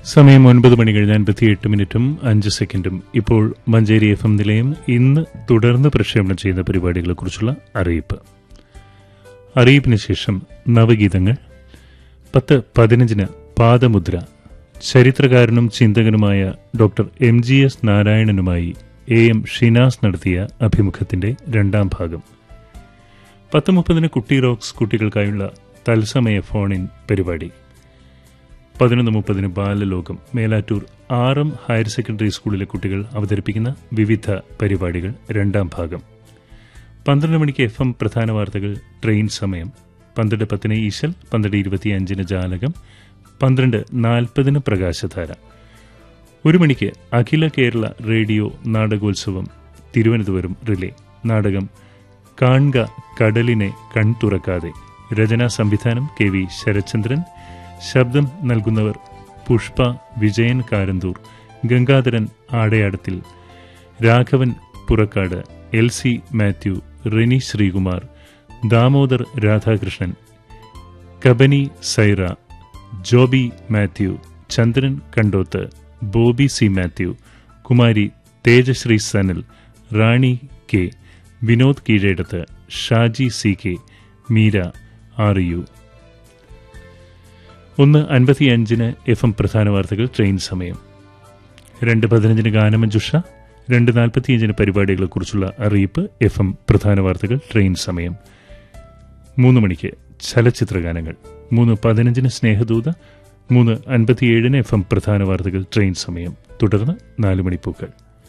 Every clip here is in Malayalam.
സമയം ഒൻപത് മണി കഴിഞ്ഞ് അൻപത്തിയെട്ട് മിനിറ്റും അഞ്ച് സെക്കൻഡും ഇപ്പോൾ മഞ്ചേരി എഫ് എം നിലയം ഇന്ന് തുടർന്ന് പ്രക്ഷേപണം ചെയ്യുന്ന പരിപാടികളെക്കുറിച്ചുള്ള അറിയിപ്പ് അറിയിപ്പിന് ശേഷം നവഗീതങ്ങൾ പത്ത് പതിനഞ്ചിന് പാദമുദ്ര ചരിത്രകാരനും ചിന്തകനുമായ ഡോക്ടർ എം ജി എസ് നാരായണനുമായി എ എം ഷിനാസ് നടത്തിയ അഭിമുഖത്തിന്റെ രണ്ടാം ഭാഗം പത്ത് മുപ്പതിന് കുട്ടി റോക്സ് കുട്ടികൾക്കായുള്ള തത്സമയ ഫോൺ ഇൻ പരിപാടി പതിനൊന്ന് മുപ്പതിന് Balalokam Melattur R M higher secondary സ്കൂളിലെ കുട്ടികൾ അവതരിപ്പിക്കുന്ന വിവിധ പരിപാടികൾ രണ്ടാം ഭാഗം പന്ത്രണ്ട് മണിക്ക് എഫ് എം പ്രധാന വാർത്തകൾ ട്രെയിൻ സമയം പന്ത്രണ്ട് പത്തിന് ഈശൽ പന്ത്രണ്ട് ഇരുപത്തിയഞ്ചിന് ജാലകം പന്ത്രണ്ട് നാൽപ്പതിന് പ്രകാശധാര ഒരു മണിക്ക് അഖില കേരള റേഡിയോ നാടകോത്സവം തിരുവനന്തപുരം റിലേ നാടകം കാൺക കടലിനെ കൺതുറക്കാതെ രചനാ സംവിധാനം കെ വി ശരത്ചന്ദ്രൻ ശബ്ദം നൽകുന്നവർ Pushpa Vijayan Karanthur Gangadharan Adayadathil Raghavan Purakkad L C Mathew Rini Sreekumar Damodar Radhakrishnan Kabani Saira Joby Mathew Chandran Kandoth Bobby C Mathew കുമാരി Thejasree Sanal Rani K Vinod Keezhedath Shaji C K Meera ആർ യു ഒന്ന് അൻപത്തിയഞ്ചിന് എഫ് എം പ്രധാന വാർത്തകൾ ട്രെയിൻ സമയം രണ്ട് പതിനഞ്ചിന് ഗാനമഞ്ജുഷ രണ്ട് നാൽപ്പത്തിയഞ്ചിന് പരിപാടികളെക്കുറിച്ചുള്ള അറിയിപ്പ് എഫ് എം പ്രധാന വാർത്തകൾ ട്രെയിൻ സമയം മൂന്ന് മണിക്ക് ചലച്ചിത്ര ഗാനങ്ങൾ മൂന്ന് പതിനഞ്ചിന് സ്നേഹദൂത മൂന്ന് അൻപത്തിയേഴിന് എഫ് എം പ്രധാന വാർത്തകൾ ട്രെയിൻ സമയം തുടർന്ന് നാല് മണിപ്പൂക്കൾ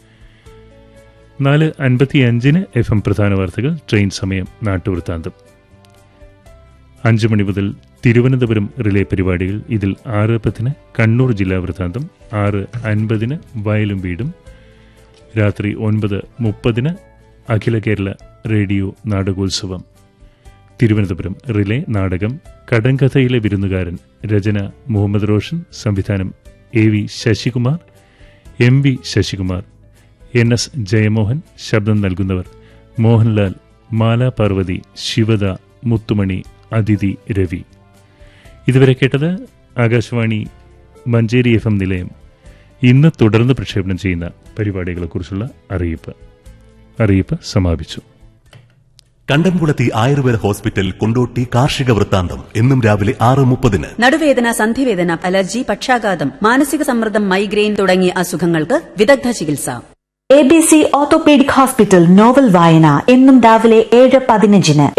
നാല് അൻപത്തിയഞ്ചിന് എഫ് എം പ്രധാന വാർത്തകൾ ട്രെയിൻ സമയം നാട്ടുവൃത്താന്തം അഞ്ച് മണി മുതൽ തിരുവനന്തപുരം റിലേ പരിപാടികൾ ഇതിൽ ആറ് പത്തിന് കണ്ണൂർ ജില്ലാ വൃത്താന്തം ആറ് അൻപതിന് വയലും വീടും രാത്രി ഒൻപത് മുപ്പതിന് അഖില കേരള റേഡിയോ നാടകോത്സവം തിരുവനന്തപുരം റിലേ നാടകം കടങ്കഥയിലെ വിരുന്നുകാരൻ രചന മുഹമ്മദ് റോഷൻ സംവിധാനം A V Sasikumar M V Sasikumar N S Jayamohan ശബ്ദം നൽകുന്നവർ മോഹൻലാൽ മാല പാർവതി ശിവദ മുത്തുമണി അതിഥി രവി ഇതുവരെ കേട്ടത് ആകാശവാണി മഞ്ചേരി എഫ് എം നിലയം ഇന്ന് തുടർന്ന് പ്രക്ഷേപണം ചെയ്യുന്ന പരിപാടികളെക്കുറിച്ചുള്ള അറിയിപ്പ് അറിയിപ്പ് സമാപിച്ചു കണ്ടംകുളത്തി ആയുർവേദ ഹോസ്പിറ്റൽ കൊണ്ടോട്ടി കാർഷിക വൃത്താന്തം എന്നും രാവിലെ ആറ് മുപ്പതിന് നടുവേദന സന്ധിവേദന അലർജി പക്ഷാഘാതം മാനസിക സമ്മർദ്ദം മൈഗ്രെയിൻ തുടങ്ങിയ അസുഖങ്ങൾക്ക് വിദഗ്ധ ചികിത്സ A B C orthopaedic hospital novel വായന എന്നും രാവിലെ ഏഴ് പതിനഞ്ചിന്